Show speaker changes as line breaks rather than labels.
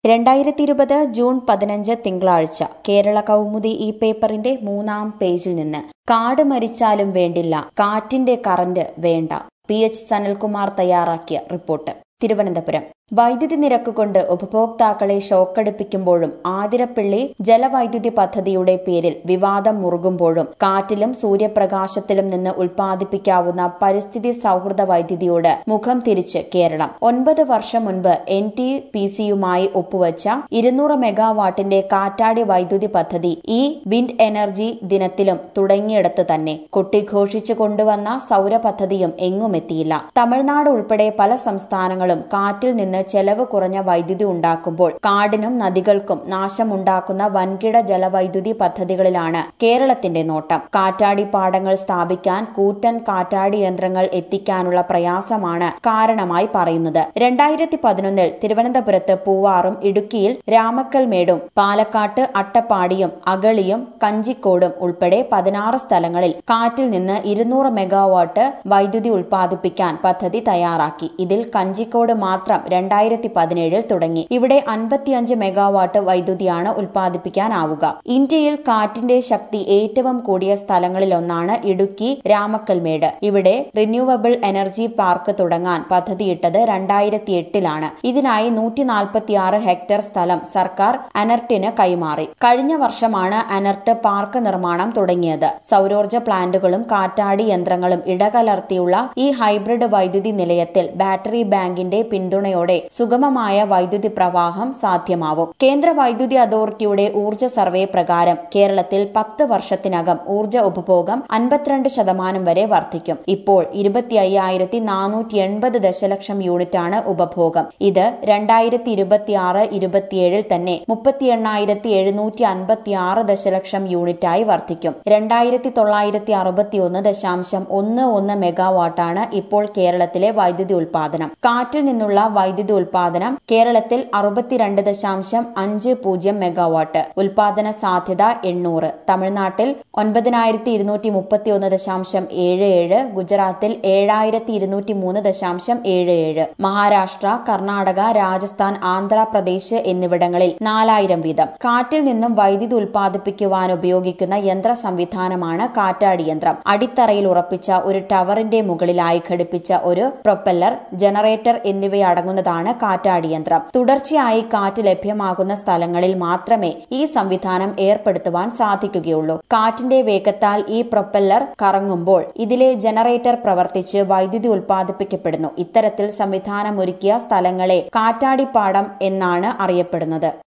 രണ്ടായിരത്തി ഇരുപത് ജൂൺ പതിനഞ്ച് തിങ്കളാഴ്ച കേരള കൗമുദി ഈ പേപ്പറിന്റെ മൂന്നാം പേജിൽ നിന്ന് കാട് മരിച്ചാലും വേണ്ടില്ല കാറ്റിന്റെ കറന്റ് വേണ്ട പി എച്ച് സനൽകുമാർ തയ്യാറാക്കിയ റിപ്പോർട്ട് തിരുവനന്തപുരം വൈദ്യുതി നിരക്ക് കൊണ്ട് ഉപഭോക്താക്കളെ ഷോക്കടിപ്പിക്കുമ്പോഴും ആതിരപ്പള്ളി ജലവൈദ്യുതി പദ്ധതിയുടെ പേരിൽ വിവാദം മുറുകുമ്പോഴും കാറ്റിലും സൂര്യപ്രകാശത്തിലും നിന്ന് ഉൽപ്പാദിപ്പിക്കാവുന്ന പരിസ്ഥിതി സൗഹൃദ വൈദ്യുതിയോട് മുഖം തിരിച്ച് കേരളം ഒൻപത് വർഷം മുൻപ് എൻ ടി പി സിയുമായി ഒപ്പുവച്ച ഇരുന്നൂറ് മെഗാവാട്ടിന്റെ കാറ്റാടി വൈദ്യുതി പദ്ധതി ഈ വിൻഡ് എനർജി ദിനത്തിലും തുടങ്ങിയിടത്ത് തന്നെ കൊട്ടിഘോഷിച്ചു കൊണ്ടുവന്ന സൗര പദ്ധതിയും എങ്ങുമെത്തിയില്ല തമിഴ്നാട് ഉൾപ്പെടെ പല സംസ്ഥാനങ്ങളും കാറ്റിൽ നിന്ന് ചെലവ് കുറഞ്ഞ വൈദ്യുതി ഉണ്ടാക്കുമ്പോൾ കാടിനും നദികൾക്കും നാശമുണ്ടാക്കുന്ന വൻകിട ജലവൈദ്യുതി പദ്ധതികളിലാണ് കേരളത്തിന്റെ നോട്ടം കാറ്റാടി പാടങ്ങൾ സ്ഥാപിക്കാൻ കൂറ്റൻ കാറ്റാടി യന്ത്രങ്ങൾ എത്തിക്കാനുള്ള പ്രയാസമാണ് കാരണമായി പറയുന്നത് രണ്ടായിരത്തി പതിനൊന്നിൽ തിരുവനന്തപുരത്ത് പൂവാറും ഇടുക്കിയിൽ രാമക്കൽമേടും പാലക്കാട്ട് അട്ടപ്പാടിയും അഗളിയും കഞ്ചിക്കോടും ഉൾപ്പെടെ പതിനാറ് സ്ഥലങ്ങളിൽ കാറ്റിൽ നിന്ന് ഇരുന്നൂറ് മെഗാവാട്ട് വൈദ്യുതി ഉൽപ്പാദിപ്പിക്കാൻ പദ്ധതി തയ്യാറാക്കി ഇതിൽ കഞ്ചിക്കോട് മാത്രം രണ്ടായിരത്തി പതിനേഴിൽ തുടങ്ങി ഇവിടെ അൻപത്തിയഞ്ച് മെഗാവാട്ട് വൈദ്യുതിയാണ് ഉൽപ്പാദിപ്പിക്കാനാവുക ഇന്ത്യയിൽ കാറ്റിന്റെ ശക്തി ഏറ്റവും കൂടിയ സ്ഥലങ്ങളിലൊന്നാണ് ഇടുക്കി രാമക്കൽമേട് ഇവിടെ റിന്യൂവബിൾ എനർജി പാർക്ക് തുടങ്ങാൻ പദ്ധതിയിട്ടത് രണ്ടായിരത്തി എട്ടിലാണ് ഇതിനായി നൂറ്റി നാൽപ്പത്തിയാറ് ഹെക്ടർ സ്ഥലം സർക്കാർ അനർട്ടിന് കൈമാറി കഴിഞ്ഞ വർഷമാണ് അനർട്ട് പാർക്ക് നിർമ്മാണം തുടങ്ങിയത് സൗരോർജ്ജ പ്ലാന്റുകളും കാറ്റാടി യന്ത്രങ്ങളും ഇടകലർത്തിയുള്ള ഈ ഹൈബ്രിഡ് വൈദ്യുതി നിലയത്തിൽ ബാറ്ററി ബാങ്കിന്റെ പിന്തുണയോടെ സുഗമമായ വൈദ്യുതി പ്രവാഹം സാധ്യമാവും കേന്ദ്ര വൈദ്യുതി അതോറിറ്റിയുടെ ഊർജ്ജ സർവേ പ്രകാരം കേരളത്തിൽ പത്ത് വർഷത്തിനകം ഊർജ്ജ ഉപഭോഗം അൻപത്തിരണ്ട് ശതമാനം വരെ വർദ്ധിക്കും ഇപ്പോൾ ഇരുപത്തി അയ്യായിരത്തി നാനൂറ്റി എൺപത് ദശലക്ഷം യൂണിറ്റാണ് ഉപഭോഗം ഇത് രണ്ടായിരത്തി ഇരുപത്തിയാറ് ഇരുപത്തിയേഴിൽ തന്നെ മുപ്പത്തി എണ്ണായിരത്തി എഴുന്നൂറ്റി അൻപത്തി ആറ് ദശലക്ഷം യൂണിറ്റായി വർദ്ധിക്കും രണ്ടായിരത്തി തൊള്ളായിരത്തി അറുപത്തി ഒന്ന് ദശാംശം ഒന്ന് ഒന്ന് മെഗാവാട്ടാണ് ഇപ്പോൾ കേരളത്തിലെ വൈദ്യുതി ഉൽപാദനം കാറ്റിൽ നിന്നുള്ള വൈദ്യുതി ഉൽപാദനം കേരളത്തിൽ അറുപത്തിരണ്ട് ദശാംശം അഞ്ച് പൂജ്യം മെഗാവാട്ട് ഉൽപാദന സാധ്യത എണ്ണൂറ് തമിഴ്നാട്ടിൽ ഒൻപതിനായിരത്തി ഇരുന്നൂറ്റി മുപ്പത്തി ഒന്ന് ദശാംശം ഏഴ് ഏഴ് ഗുജറാത്തിൽ ഏഴായിരത്തി ഇരുന്നൂറ്റി മൂന്ന് ദശാംശം ഏഴ് ഏഴ് മഹാരാഷ്ട്ര കർണാടക രാജസ്ഥാൻ ആന്ധ്രാപ്രദേശ് എന്നിവിടങ്ങളിൽ നാലായിരം വീതം കാറ്റിൽ നിന്നും വൈദ്യുതി ഉൽപ്പാദിപ്പിക്കുവാൻ ഉപയോഗിക്കുന്ന യന്ത്ര സംവിധാനമാണ് കാറ്റാടി യന്ത്രം അടിത്തറയിൽ ഉറപ്പിച്ച ഒരു ടവറിന്റെ മുകളിലായി ഘടിപ്പിച്ച ഒരു പ്രൊപ്പല്ലർ ജനറേറ്റർ എന്നിവയടങ്ങുന്നതാണ് കാറ്റാടി യന്ത്രം തുടർച്ചയായി കാറ്റ് ലഭ്യമാകുന്ന സ്ഥലങ്ങളിൽ മാത്രമേ ഈ സംവിധാനം ഏർപ്പെടുത്തുവാൻ സാധിക്കുകയുള്ളൂ കാറ്റിന്റെ വേഗത്താൽ ഈ പ്രൊപ്പല്ലർ കറങ്ങുമ്പോൾ ഇതിലെ ജനറേറ്റർ പ്രവർത്തിച്ച് വൈദ്യുതി ഉൽപ്പാദിപ്പിക്കപ്പെടുന്നു ഇത്തരത്തിൽ സംവിധാനമൊരുക്കിയ സ്ഥലങ്ങളെ കാറ്റാടിപ്പാടം എന്നാണ് അറിയപ്പെടുന്നത്